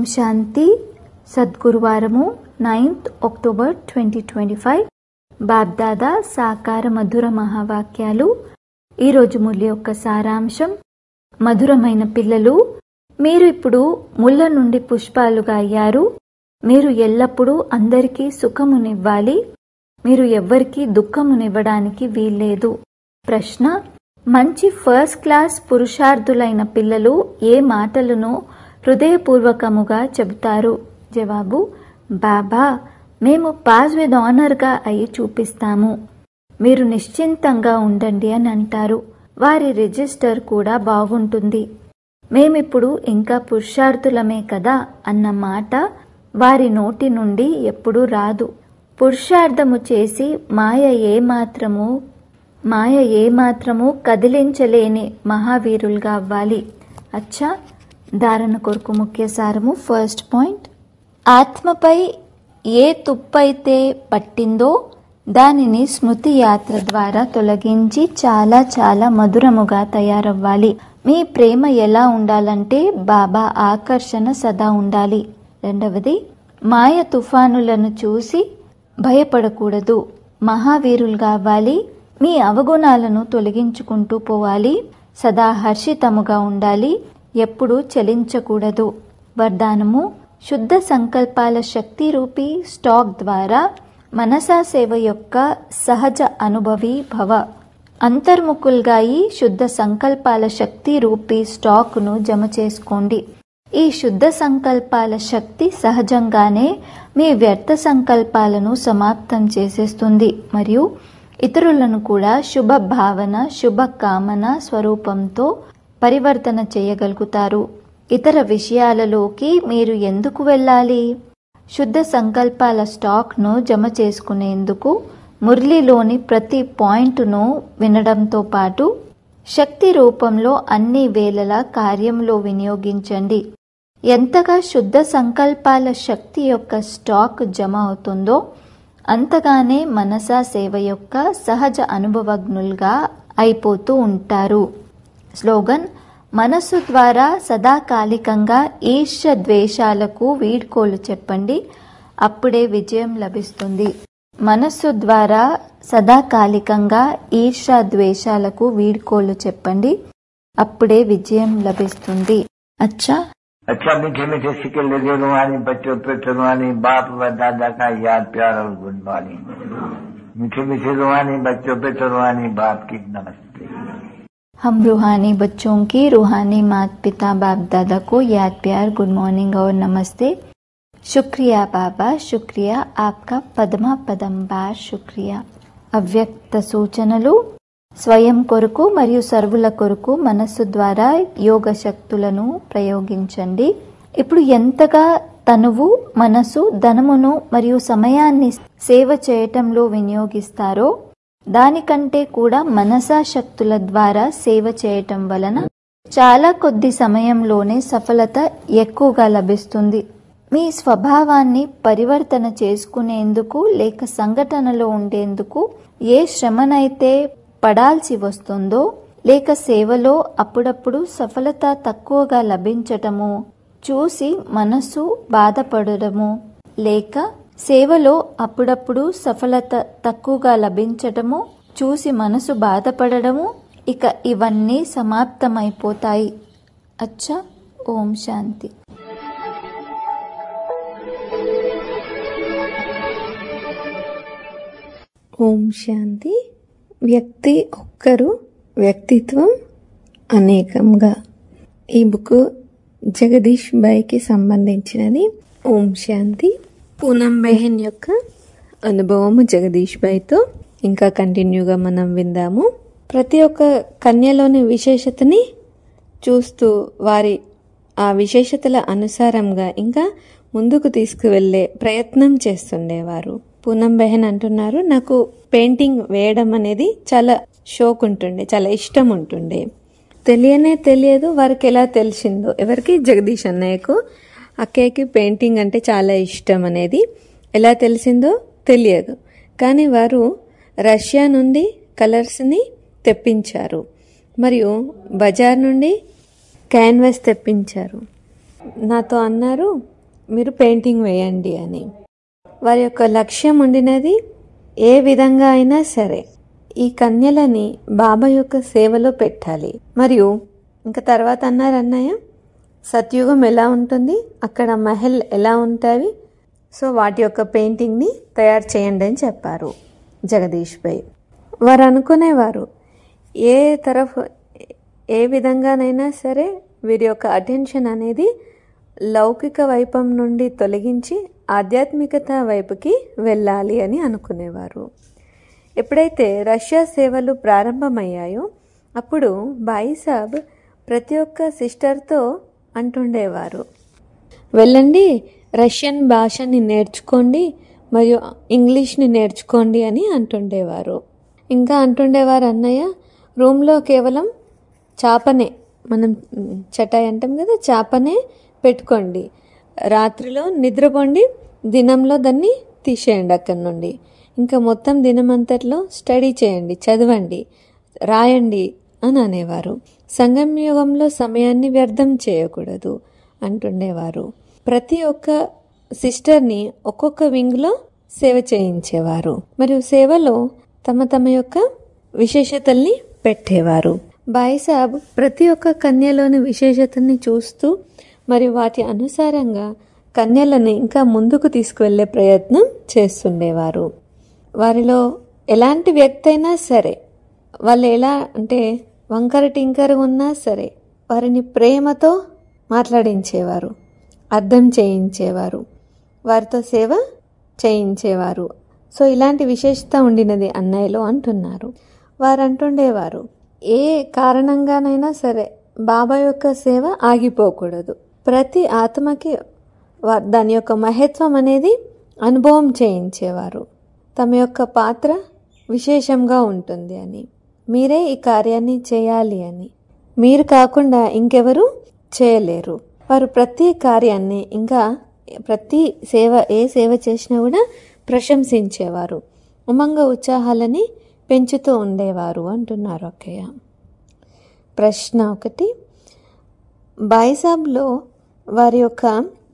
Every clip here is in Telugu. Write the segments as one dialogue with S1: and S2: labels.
S1: శాంతి సద్గురువారము ninth October twenty twenty five Bapdada సాకార మధుర మహావాక్యాలు ఈరోజు ముల్లి యొక్క సారాంశం మధురమైన పిల్లలు మీరు ఇప్పుడు ముళ్ళ నుండి పుష్పాలుగా అయ్యారు మీరు ఎల్లప్పుడూ అందరికీ సుఖమునివ్వాలి మీరు ఎవ్వరికీ దుఃఖమునివ్వడానికి వీల్లేదు ప్రశ్న మంచి ఫస్ట్ క్లాస్ పురుషార్థులైన పిల్లలు ఏ మాటలను హృదయపూర్వకముగా చెబుతారు జవాబు బాబా మేము పాస్ విత్ ఆనర్గా అయి చూపిస్తాము మీరు నిశ్చింతంగా ఉండండి అని అంటారు వారి రిజిస్టర్ కూడా బాగుంటుంది మేమిప్పుడు ఇంకా పురుషార్థులమే కదా అన్న మాట వారి నోటి నుండి ఎప్పుడూ రాదు పురుషార్థము చేసి మాయ ఏమాత్రము మాయ ఏమాత్రము కదిలించలేని మహావీరులుగా అవ్వాలి అచ్చా ధారణ కొరకు ముఖ్య సారము ఫస్ట్ పాయింట్ ఆత్మపై ఏ తుప్పైతే పట్టిందో దానిని స్మృతి యాత్ర ద్వారా తొలగించి చాలా చాలా మధురముగా తయారవ్వాలి మీ ప్రేమ ఎలా ఉండాలంటే బాబా ఆకర్షణ సదా ఉండాలి రెండవది మాయ తుఫానులను చూసి భయపడకూడదు మహావీరులుగా అవ్వాలి మీ అవగుణాలను తొలగించుకుంటూ పోవాలి సదా హర్షితముగా ఉండాలి ఎప్పుడూ చలించకూడదు వరదానము శుద్ధ సంకల్పాల శక్తి రూపీ స్టాక్ ద్వారా మనసా సేవ యొక్క సహజ అనుభవి భవ అంతర్ముఖులుగా ఈ శుద్ధ సంకల్పాల శక్తి రూపీ స్టాక్ను జమ చేసుకోండి ఈ శుద్ధ సంకల్పాల శక్తి సహజంగానే మీ వ్యర్థ సంకల్పాలను సమాప్తం చేసేస్తుంది మరియు ఇతరులను కూడా శుభ భావన శుభ కామన స్వరూపంతో పరివర్తన చేయగలుగుతారు ఇతర విషయాలలోకి మీరు ఎందుకు వెళ్ళాలి శుద్ధ సంకల్పాల స్టాక్ను జమ చేసుకునేందుకు మురళిలోని ప్రతి పాయింట్ను వినడంతో పాటు శక్తి రూపంలో అన్ని వేళల కార్యంలో వినియోగించండి ఎంతగా శుద్ధ సంకల్పాల శక్తి యొక్క స్టాక్ జమ అవుతుందో అంతగానే మనసా సేవ యొక్క సహజ అనుభవజ్ఞులుగా అయిపోతూ ఉంటారు స్లోగన్ మనస్సు ద్వారా సదాకాలికంగా ఈర్ష ద్వేషాలకు వీడ్కోలు చెప్పండి అప్పుడే విజయం లభిస్తుంది మనస్సు ద్వారా సదాకాలికంగా ఈర్ష ద్వేషాలకు వీడ్కోలు చెప్పండి అప్పుడే విజయం లభిస్తుంది అచ్చా
S2: अच्छा मीठे मीठे सिक्के लगे रुहानी बच्चों पे रुहानी बाप व दादा का याद प्यार और गुड मॉर्निंग मीठे मीठे रुहानी बच्चों पे रुहानी बाप की नमस्ते
S1: हम रूहानी बच्चों की रूहानी माता पिता बाप दादा को याद प्यार गुड मॉर्निंग और नमस्ते शुक्रिया बाबा शुक्रिया आपका పదమా పదం బార్ శుక్రియా అవ్యక్త సూచనలు స్వయం కొరకు మరియు సర్వుల కొరకు మనస్సు ద్వారా యోగ శక్తులను ప్రయోగించండి ఇప్పుడు ఎంతగా తనువు మనసు ధనమును మరియు సమయాన్ని సేవ చేయటంలో వినియోగిస్తారో దానికంటే కూడా మనసా శక్తుల ద్వారా సేవ చేయటం వలన చాలా కొద్ది సమయంలోనే సఫలత ఎక్కువగా లభిస్తుంది మీ స్వభావాన్ని పరివర్తన చేసుకునేందుకు లేక సంఘటనలో ఉండేందుకు ఏ శ్రమనైతే పడాల్సి వస్తుందో లేక సేవలో అప్పుడప్పుడు సఫలత తక్కువగా లభించటము చూసి మనసు బాధపడము లేక సేవలో అప్పుడప్పుడు సఫలత తక్కువగా లభించటము చూసి మనసు బాధపడము ఇక ఇవన్నీ సమాప్తమైపోతాయి అచ్చా ఓం శాంతి
S3: ఓం శాంతి వ్యక్తి ఒక్కరు వ్యక్తిత్వం అనేకంగా ఈ బుక్ జగదీష్ బాయ్కి సంబంధించినది ఓం శాంతి పూనం బెహన్ యొక్క అనుభవము జగదీష్ బాయ్తో ఇంకా కంటిన్యూగా మనం విందాము ప్రతి ఒక్క కన్యలోని విశేషతని చూస్తూ వారి ఆ విశేషతల అనుసారంగా ఇంకా ముందుకు తీసుకువెళ్ళే ప్రయత్నం చేస్తుండేవారు పూనం బెహన్ అంటున్నారు నాకు పెయింటింగ్ వేయడం అనేది చాలా షోక్ ఉంటుండే చాలా ఇష్టం ఉంటుండే తెలియనే తెలియదు వారికి ఎలా తెలిసిందో ఎవరికి జగదీష్ అన్నయ్యకు అక్కయ్యకి పెయింటింగ్ అంటే చాలా ఇష్టం అనేది ఎలా తెలిసిందో తెలియదు కానీ వారు రష్యా నుండి కలర్స్ని తెప్పించారు మరియు బజార్ నుండి క్యాన్వాస్ తెప్పించారు నాతో అన్నారు మీరు పెయింటింగ్ వేయండి అని వారి యొక్క లక్ష్యం ఉండినది ఏ విధంగా అయినా సరే ఈ కన్యలని బాబా యొక్క సేవలో పెట్టాలి మరియు ఇంకా తర్వాత అన్నారు అన్నయ్య సత్యుగం ఎలా ఉంటుంది అక్కడ మహల్ ఎలా ఉంటాయి సో వాటి యొక్క పెయింటింగ్ని తయారు చేయండి అని చెప్పారు జగదీష్ భాయ్ వారు అనుకునేవారు ఏ తరఫు ఏ విధంగానైనా సరే వీరి యొక్క అటెన్షన్ అనేది లౌకిక వైపం నుండి తొలగించి ఆధ్యాత్మికత వైపుకి వెళ్ళాలి అని అనుకునేవారు ఎప్పుడైతే రష్యా సేవలు ప్రారంభమయ్యాయో అప్పుడు బాయిసాబ్ ప్రతి ఒక్క సిస్టర్తో అంటుండేవారు వెళ్ళండి రష్యన్ భాషని నేర్చుకోండి మరియు ఇంగ్లీష్ని నేర్చుకోండి అని అంటుండేవారు ఇంకా అంటుండేవారు అన్నయ్య రూమ్లో కేవలం చాపనే మనం చటాయి అంటాం కదా చాపనే పెట్టుకోండి రాత్రిలో నిద్రపోండి దినంలో దాన్ని తీసేయండి అక్కడి నుండి ఇంకా మొత్తం దినమంతట్లో స్టడీ చేయండి చదవండి రాయండి అని అనేవారు సంగం యుగంలో సమయాన్ని వ్యర్థం చేయకూడదు అంటుండేవారు ప్రతి ఒక్క సిస్టర్ని ఒక్కొక్క వింగ్లో సేవ చేయించేవారు మరియు సేవలో తమ తమ యొక్క విశేషతల్ని పెట్టేవారు బాయిసాబ్ ప్రతి ఒక్క కన్యలోని విశేషతని చూస్తూ మరియు వాటి అనుసారంగా కన్యలను ఇంకా ముందుకు తీసుకువెళ్ళే ప్రయత్నం చేస్తుండేవారు వారిలో ఎలాంటి వ్యక్తి అయినా సరే వాళ్ళు ఎలా అంటే వంకర టింకర ఉన్నా సరే వారిని ప్రేమతో మాట్లాడించేవారు అర్థం చేయించేవారు వారితో సేవ చేయించేవారు సో ఇలాంటి విశేషత ఉండినది అన్నయ్యలో అంటున్నారు వారు అంటుండేవారు ఏ కారణంగానైనా సరే బాబా యొక్క సేవ ఆగిపోకూడదు ప్రతి ఆత్మకి వా- దాని యొక్క మహత్వం అనేది అనుభవం చేయించేవారు తమ యొక్క పాత్ర విశేషంగా ఉంటుంది అని మీరే ఈ కార్యాన్ని చేయాలి అని మీరు కాకుండా ఇంకెవరు చేయలేరు వారు ప్రతి కార్యాన్ని ఇంకా ప్రతి సేవ ఏ సేవ చేసినా కూడా ప్రశంసించేవారు ఉమంగ ఉత్సాహాలని పెంచుతూ ఉండేవారు అంటున్నారు అక్కయ్య ప్రశ్న ఒకటి బాయిసాబ్లో వారి యొక్క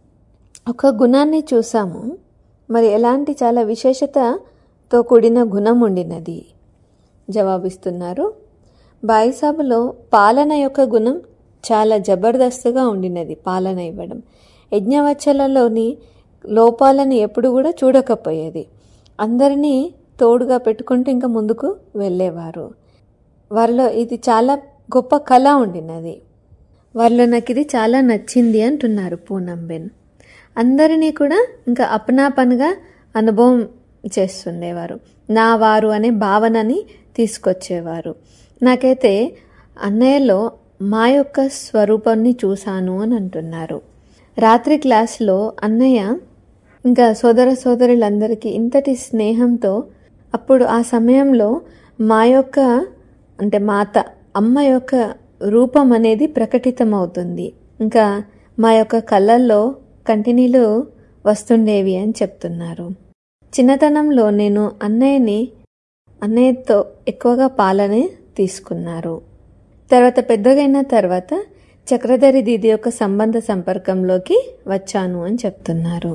S3: ఒక గుణాన్ని చూసాము మరి ఎలాంటి చాలా విశేషతతో కూడిన గుణం ఉండినది జవాబిస్తున్నారు బాయిసాబులో పాలన యొక్క గుణం చాలా జబర్దస్తుగా ఉండినది పాలన ఇవ్వడం యజ్ఞవచ్చలలోని లోపాలను ఎప్పుడు కూడా చూడకపోయేది అందరినీ తోడుగా పెట్టుకుంటూ ఇంకా ముందుకు వెళ్ళేవారు వారిలో ఇది చాలా గొప్ప కళ ఉండినది వారిలో నాకు ఇది చాలా నచ్చింది అంటున్నారు పూనంబెన్ అందరినీ కూడా ఇంకా అపనాపనగా అనుభవం చేస్తుండేవారు నా వారు అనే భావనని తీసుకొచ్చేవారు నాకైతే అన్నయ్యలో మా యొక్క స్వరూపాన్ని చూశాను అని అంటున్నారు రాత్రి క్లాస్లో అన్నయ్య ఇంకా సోదర సోదరులందరికీ ఇంతటి స్నేహంతో అప్పుడు ఆ సమయంలో మా యొక్క అంటే మాత అమ్మ యొక్క రూపం అనేది ప్రకటితమవుతుంది ఇంకా మా యొక్క కళ్ళల్లో కంటిన్యూలు వస్తుండేవి అని చెప్తున్నారు చిన్నతనంలో నేను అన్నయ్యని అన్నయ్యతో ఎక్కువగా పాలనే తీసుకున్నారు తర్వాత పెద్దగైన తర్వాత చక్రధరి దీది యొక్క సంబంధ సంపర్కంలోకి వచ్చాను అని చెప్తున్నారు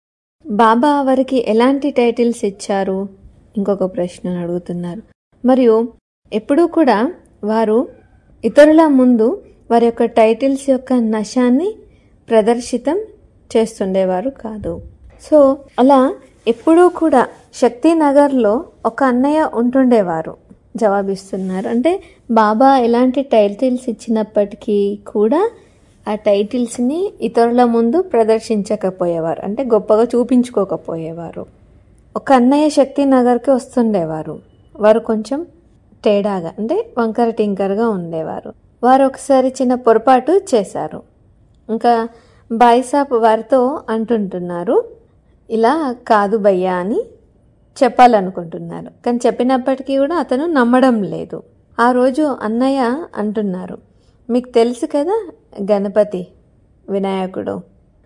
S3: బాబా వారికి ఎలాంటి టైటిల్స్ ఇచ్చారు ఇంకొక ప్రశ్న అడుగుతున్నారు మరియు ఎప్పుడూ కూడా వారు ఇతరుల ముందు వారి యొక్క టైటిల్స్ యొక్క నశాన్ని ప్రదర్శితం చేస్తుండేవారు కాదు సో అలా ఎప్పుడూ కూడా శక్తినగర్లో ఒక అన్నయ్య ఉంటుండేవారు జవాబిస్తున్నారు అంటే బాబా ఎలాంటి టైటిల్స్ ఇచ్చినప్పటికీ కూడా ఆ టైటిల్స్ని ఇతరుల ముందు ప్రదర్శించకపోయేవారు అంటే గొప్పగా చూపించుకోకపోయేవారు ఒక అన్నయ్య శక్తి నగర్కి వస్తుండేవారు వారు కొంచెం తేడాగా అంటే వంకర టింకరగా ఉండేవారు వారు ఒకసారి చిన్న పొరపాటు చేశారు ఇంకా బాయిసాప్ వారితో అంటుంటున్నారు ఇలా కాదు భయ్యా అని చెప్పాలనుకుంటున్నారు కానీ చెప్పినప్పటికీ కూడా అతను నమ్మడం లేదు ఆ రోజు అన్నయ్య అంటున్నారు మీకు తెలుసు కదా గణపతి వినాయకుడు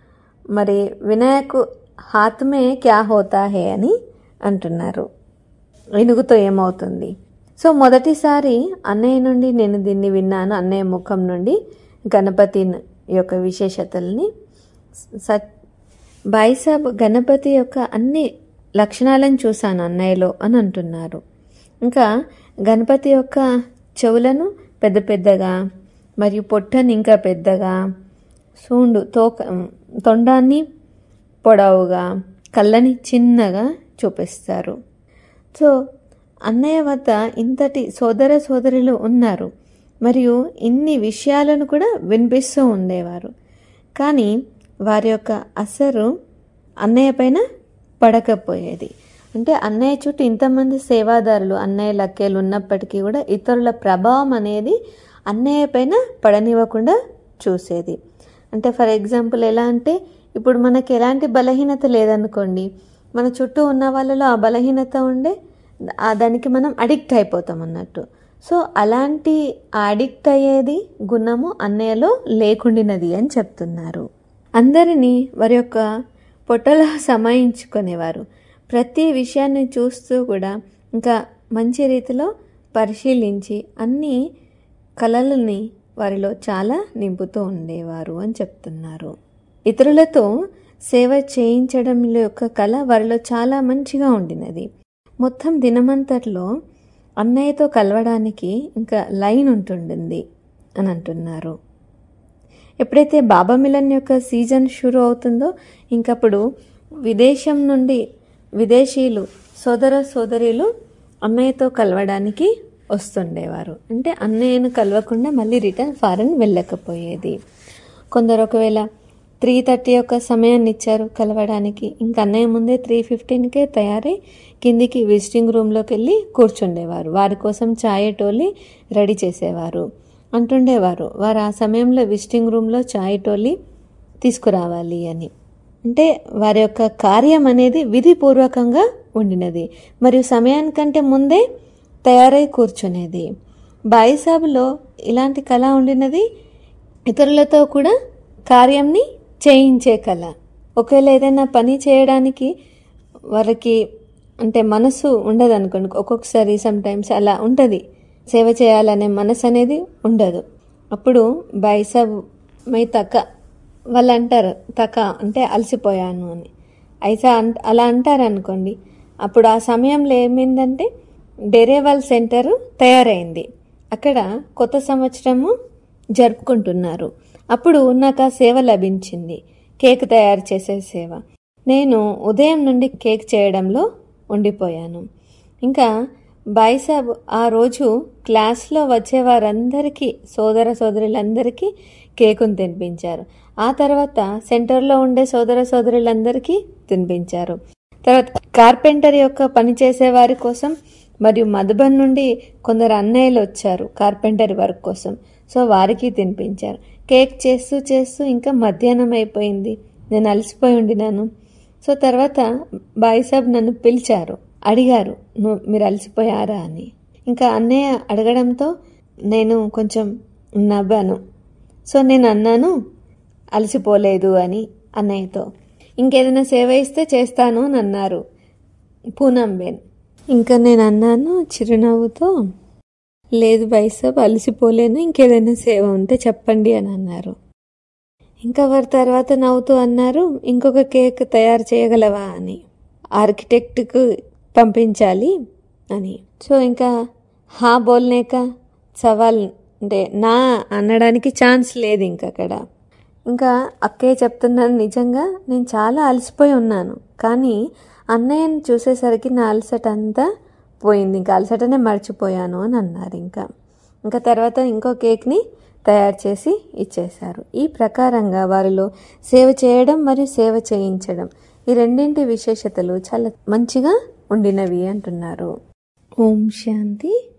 S3: మరి వినాయకు హాత్మే క్యా హోతా హే అని అంటున్నారు వెనుగుతో ఏమవుతుంది సో మొదటిసారి అన్నయ్య నుండి నేను దీన్ని విన్నాను అన్నయ్య ముఖం నుండి గణపతి యొక్క విశేషతల్ని స బాయిసాబ్ గణపతి యొక్క అన్ని లక్షణాలను చూశాను అన్నయ్యలో అని అంటున్నారు ఇంకా గణపతి యొక్క చెవులను పెద్ద పెద్దగా మరియు పొట్టని ఇంకా పెద్దగా సూండు తోక తొండాన్ని పొడవుగా కళ్ళని చిన్నగా చూపిస్తారు సో అన్నయ్య వద్ద ఇంతటి సోదర సోదరులు ఉన్నారు మరియు ఇన్ని విషయాలను కూడా వినిపిస్తూ ఉండేవారు కానీ వారి యొక్క అసరు అన్నయ్య పైన పడకపోయేది అంటే అన్నయ్య చుట్టూ ఇంతమంది సేవాదారులు అన్నయ్య లక్కేలు ఉన్నప్పటికీ కూడా ఇతరుల ప్రభావం అనేది అన్నయ్య పైన పడనివ్వకుండా చూసేది అంటే ఫర్ ఎగ్జాంపుల్ ఎలా అంటే ఇప్పుడు మనకి ఎలాంటి బలహీనత లేదనుకోండి మన చుట్టూ ఉన్న వాళ్ళలో ఆ బలహీనత ఉండే ఆ దానికి మనం అడిక్ట్ అయిపోతాం అన్నట్టు సో అలాంటి ఆ అడిక్ట్ అయ్యేది గుణము అన్నయ్యలో లేకుండినది అని చెప్తున్నారు అందరినీ వారి యొక్క పొట్టలో సమాయించుకునేవారు ప్రతి విషయాన్ని చూస్తూ కూడా ఇంకా మంచి రీతిలో పరిశీలించి అన్ని కళలని వారిలో చాలా నింపుతూ ఉండేవారు అని చెప్తున్నారు ఇతరులతో సేవ చేయించడం యొక్క కళ వారిలో చాలా మంచిగా ఉండినది మొత్తం దినమంతట్లో అన్నయ్యతో కలవడానికి ఇంకా లైన్ ఉంటుండింది అని అంటున్నారు ఎప్పుడైతే బాబా మిలన్ యొక్క సీజన్ షురు అవుతుందో ఇంకప్పుడు విదేశం నుండి విదేశీయులు సోదర సోదరీలు అన్నయ్యతో కలవడానికి వస్తుండేవారు అంటే అన్నయ్యను కలవకుండా మళ్ళీ రిటర్న్ ఫారెన్ వెళ్ళకపోయేది కొందరు ఒకవేళ త్రీ థర్టీ యొక్క సమయాన్ని ఇచ్చారు కలవడానికి ఇంకా అన్నయ్య ముందే త్రీ ఫిఫ్టీన్కే తయారై కిందికి విజిటింగ్ రూమ్లోకి వెళ్ళి కూర్చుండేవారు వారి కోసం ఛాయ్ టోలి రెడీ చేసేవారు అంటుండేవారు వారు ఆ సమయంలో విజిటింగ్ రూమ్లో ఛాయ్ టోలి తీసుకురావాలి అని అంటే వారి యొక్క కార్యం అనేది విధిపూర్వకంగా ఉండినది మరియు సమయానికంటే ముందే తయారై కూర్చునేది బాయిసాబులో ఇలాంటి కళ ఉండినది ఇతరులతో కూడా కార్యంని చేయించే కళ ఒకవేళ ఏదైనా పని చేయడానికి వారికి అంటే మనసు ఉండదు అనుకోండి ఒక్కొక్కసారి సమ్టైమ్స్ అలా ఉంటుంది సేవ చేయాలనే మనసు అనేది ఉండదు అప్పుడు బైసాబ్ మై తక్క వాళ్ళు అంటారు తక అంటే అలసిపోయాను అని అయితే అలా అంటారు అనుకోండి అప్పుడు ఆ సమయంలో ఏమైందంటే డెరేవాల్ సెంటర్ తయారైంది అక్కడ కొత్త సంవత్సరము జరుపుకుంటున్నారు అప్పుడు నాకు ఆ సేవ లభించింది కేక్ తయారు చేసే సేవ నేను ఉదయం నుండి కేక్ చేయడంలో ఉండిపోయాను ఇంకా బాయిసాబ్ ఆ రోజు క్లాస్లో వచ్చే వారందరికీ సోదర సోదరులందరికీ కేకును తినిపించారు ఆ తర్వాత సెంటర్లో ఉండే సోదర సోదరులందరికీ తినిపించారు తర్వాత కార్పెంటర్ యొక్క పని చేసే వారి కోసం మరియు మధుబన్ నుండి కొందరు అన్నయ్యలు వచ్చారు కార్పెంటర్ వర్క్ కోసం సో వారికి తినిపించారు కేక్ చేస్తూ చేస్తూ ఇంకా మధ్యాహ్నం అయిపోయింది నేను అలసిపోయి ఉండినాను సో తర్వాత బాయిసాబ్ నన్ను పిలిచారు అడిగారు నువ్వు మీరు అలసిపోయారా అని ఇంకా అన్నయ్య అడగడంతో నేను కొంచెం నవ్వాను సో నేను అన్నాను అలసిపోలేదు అని అన్నయ్యతో ఇంకేదైనా సేవ ఇస్తే చేస్తాను అని అన్నారు పూనంబేన్ ఇంకా నేను అన్నాను చిరునవ్వుతో లేదు బైసాబ్ అలసిపోలేను ఇంకేదైనా సేవ ఉంటే చెప్పండి అని అన్నారు ఇంకా వారి తర్వాత నవ్వుతూ అన్నారు ఇంకొక కేక్ తయారు చేయగలవా అని ఆర్కిటెక్ట్కు పంపించాలి అని సో ఇంకా హా బోల్నేక సవాల్ అంటే నా అనడానికి ఛాన్స్ లేదు ఇంక అక్కడ ఇంకా అక్కే చెప్తున్నాను నిజంగా నేను చాలా అలసిపోయి ఉన్నాను కానీ అన్నయ్యని చూసేసరికి నా అలసట అంతా పోయింది ఇంకా అలసటనే మర్చిపోయాను అని అన్నారు ఇంకా ఇంకా తర్వాత ఇంకో కేక్ని తయారు చేసి ఇచ్చేశారు ఈ ప్రకారంగా వారిలో సేవ చేయడం మరియు సేవ చేయించడం ఈ రెండింటి విశేషతలు చాలా మంచిగా ఉండినవి అంటున్నారు ఓం శాంతి